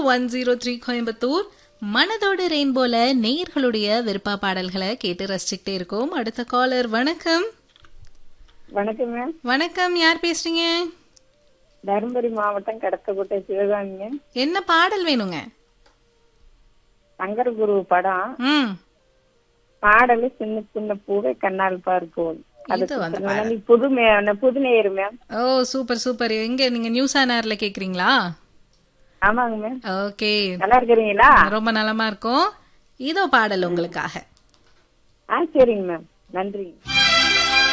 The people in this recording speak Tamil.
ஒன் ஜீரோ த்ரீ கோயம்புத்தூர் மனதோடு ரெயின்போல நேயர்களுடைய விருப்ப பாடல்களை கேட்டு ரசிச்சுக்கிட்டே இருக்கோம் அடுத்த காலர் வணக்கம் வணக்கம் மேம் வணக்கம் யார் பேசுறீங்க தருமபுரி மாவட்டம் கடத்தக்கோட்டை சிவகாமிங்க என்ன பாடல் வேணுங்க சங்கரகுரு படம் ம் பாடலு சின்ன சின்ன பூவை கண்ணால் பார்ப்போம் அது இது வந்து சுத்தமான புது மே- புது நேயர் மேம் ஓ சூப்பர் சூப்பர் எங்க நீங்க நியூஸ் ஆனர்ல கேக்குறீங்களா ஆமாங்க மேம் ஓகே நல்லா இருக்கிறீங்களா ரொம்ப நலமா இருக்கும் இதோ பாடல் உங்களுக்காக ஆ சரிங்க மேம் நன்றி